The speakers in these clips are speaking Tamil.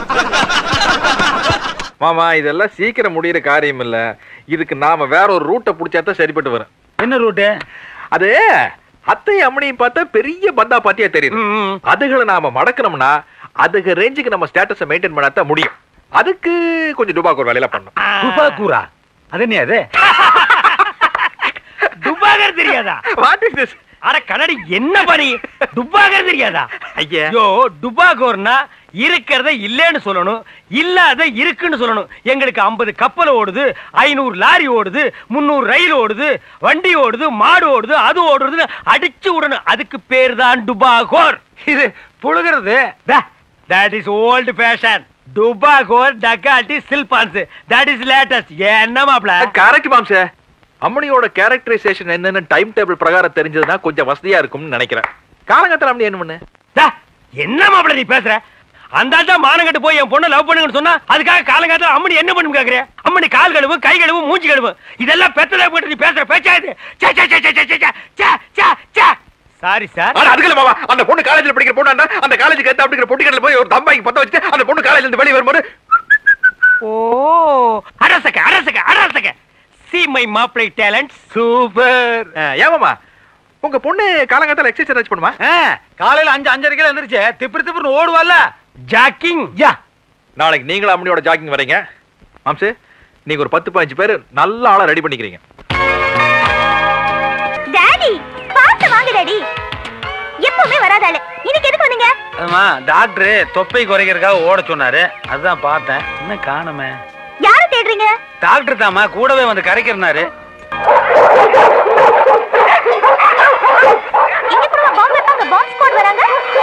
மாமா இதெல்லாம் சீக்கிரம் முடியிற காரியம் இல்ல இதுக்கு நாம வேற ஒரு ரூட்டை புடிச்சாதான் சரிப்பட்டு வரும் என்ன ரூட்டு அது அத்தை அம்மனையும் பார்த்தா பெரிய பந்தா பாத்தியா தெரியுது அதுகளை நாம மடக்கணும்னா அதுக ரேஞ்சுக்கு நம்ம ஸ்டேட்டஸை மெயின்டைன் பண்ணாதான் முடியும் அதுக்கு கொஞ்சம் டுபாக்கு ஒரு வேலையில பண்ணும் துபாக்கூரா அது என்ன அது துபாகர் தெரியாதா வாட் இஸ் திஸ் அட கண்ணாடி என்ன பணி துபாகர் தெரியாதா ஐயா ஐயோ டுபாகோர்னா இருக்கிறத இல்லைன்னு சொல்லணும் இல்லாத இருக்குன்னு சொல்லணும் எங்களுக்கு 50 கப்பல் ஓடுது ஐநூறு லாரி ஓடுது முந்நூறு ரயில் ஓடுது வண்டி ஓடுது மாடு ஓடுது அது ஓடுறதுன்னு அடிச்சு விடணும் அதுக்கு பேர் தான் டுபாகோர் இது புழுகிறது தட் இஸ் ஓல்டு ஃபேஷன் டுபாகோர் டக்காட்டி சில்பான்ஸ் தட் இஸ் லேட்டஸ்ட் என்ன மாப்ள கரெக்ட் மாம்சே அம்மனியோட கேரக்டரைசேஷன் என்னன்னு டைம் டேபிள் பிரகாரம் தெரிஞ்சதுன்னா கொஞ்சம் வசதியா இருக்கும்னு நினைக்கிறேன் காலங்கத்தில் அம்மனி என்ன பண்ணு டா, என்ன மாப்பிள நீ பேசுற அந்த ஆள் தான் மானங்கட்டு போய் என் பொண்ணை லவ் பண்ணுங்கன்னு சொன்னா அதுக்காக காலங்காலத்துல அம்மனி என்ன பண்ணும் கேக்குற அம்மனி கால் கழுவும் கை கழுவும் மூஞ்சி கழுவும் இதெல்லாம் பெத்ததா போட்டு நீ பேசுற பேச்சா இது சே, சே, சே, சே, சே, சே, சே, சே, சே. சாரி சார் ஆனா அதுக்கு இல்ல மாமா அந்த பொண்ணு காலேஜ்ல படிக்கிற பொண்ணு அந்த காலேஜுக்கு ஏத்த அப்படிங்கிற பொட்டிக்கடல போய் ஒரு தம்பாய்க்கு பத்த வச்சுட்டு அந்த பொண்ணு காலேஜ்ல இருந்து வெளியே வரும்போது ஓ அரசக அரசக அரசக சி மை மாப்பிளை டேலண்ட் சூப்பர் ஏமாமா உங்க பொண்ணு காலங்காத்தால எக்ஸசைஸ் பண்ணுமா காலையில அஞ்சு அஞ்சரைக்கு எந்திரிச்சு திப்பு திப்புன்னு ஓடுவால ஜாக்கிங் யா நாளைக்கு நீங்களும் அம்மனியோட ஜாக்கிங் வரீங்க மாம்சு நீங்க ஒரு பத்து பதினஞ்சு பேர் நல்ல ஆளா ரெடி பண்ணிக்கிறீங்க டாடி பார்த்து வாங்க டாடி எப்பவுமே வராத ஆளு இன்னைக்கு எதுக்கு வந்தீங்க ஆமா டாக்டர் தொப்பை குறைக்கிறதுக்காக ஓட சொன்னாரு அதுதான் பார்த்தேன் என்ன காணுமே யார தேடுறீங்க டாக்டர் தாமா கூடவே வந்து கரைக்கிறனாரு இங்க கூட பாம்பு வைப்பாங்க பாம்பு ஸ்குவாட் வராங்க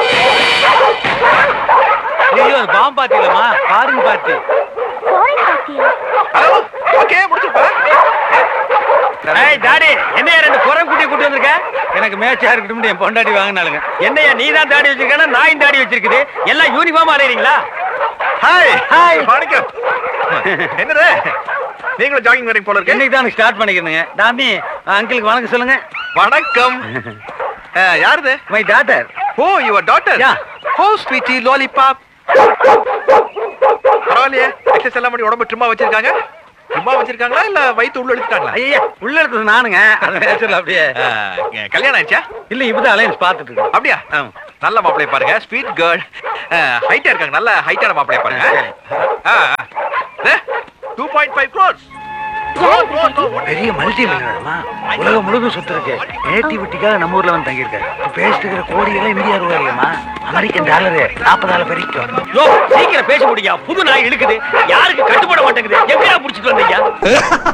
ஐயோ அது பாம்பு பாத்தி இல்லம்மா பாருங்க பாத்தி ஃபாரின் பார்ட்டியா ஹலோ ஓகே முடிச்சுப்பா ஏய் டாடி என்னையா ரெண்டு குரம் குட்டி கூட்டி வந்திருக்க எனக்கு மேட்சா இருக்கட்டும் என் பொண்டாட்டி வாங்கினாலுங்க என்னையா நீ தான் தாடி வச்சிருக்கா நான் தாடி வச்சிருக்குது எல்லாம் யூனிஃபார்ம் அலையறீங்களா ஹாய் Hi. வணக்கம் என்னது நீங்களும் ஜாகிங் வரீங்க போல இருக்கு என்னைக்கு தான் ஸ்டார்ட் பண்ணிக்கிறேங்க டாமி அங்கிளுக்கு வணக்கம் சொல்லுங்க வணக்கம் அஹ், யாருது my daughter oh your daughter Yeah. Oh sweetie lollipop பரவாயில்லையே எக்ஸசைஸ் எல்லாம் பண்ணி உடம்பு ட்ரிம்மா வச்சிருக்காங்க ட்ரிம்மா வச்சிருக்காங்களா இல்ல வயித்து உள்ள எடுத்துட்டாங்களா ஐயா உள்ள எடுத்தது நானுங்க அது நேச்சுரல் அப்படியே அஹ், கல்யாணம் ஆயிடுச்சா இல்ல இப்பதான் அலையன்ஸ் பார்த்துட்டு இருக்கோம் அப்படியா ஆமா. நல்ல மாப்பிளைய பாருங்க ஸ்வீட் கேர்ள் ஹைட்டா இருக்காங்க நல்ல ஹைட்டான மாப்பிளைய பாருங்க சரி. டூ பாயிண்ட் ஃபைவ் க்ரோர்ஸ் பெரிய மல்டி மில்லியனர்மா உலகம் முழுதும் சுத்து இருக்கு நேட்டிவிட்டிக்காக நம்ம ஊர்ல வந்து தங்கியிருக்காரு இப்ப பேசிட்டு இருக்கிற கோடி எல்லாம் இந்தியா ரூபாய் இல்லையம்மா அமெரிக்கன் டாலரு நாற்பதாயிரம் பெருக்கும் யோ சீக்கிரம் பேச முடியா புது நாய் இழுக்குது யாருக்கு கட்டுப்பட மாட்டேங்குது எங்கடா புடிச்சிட்டு வந்தீங்க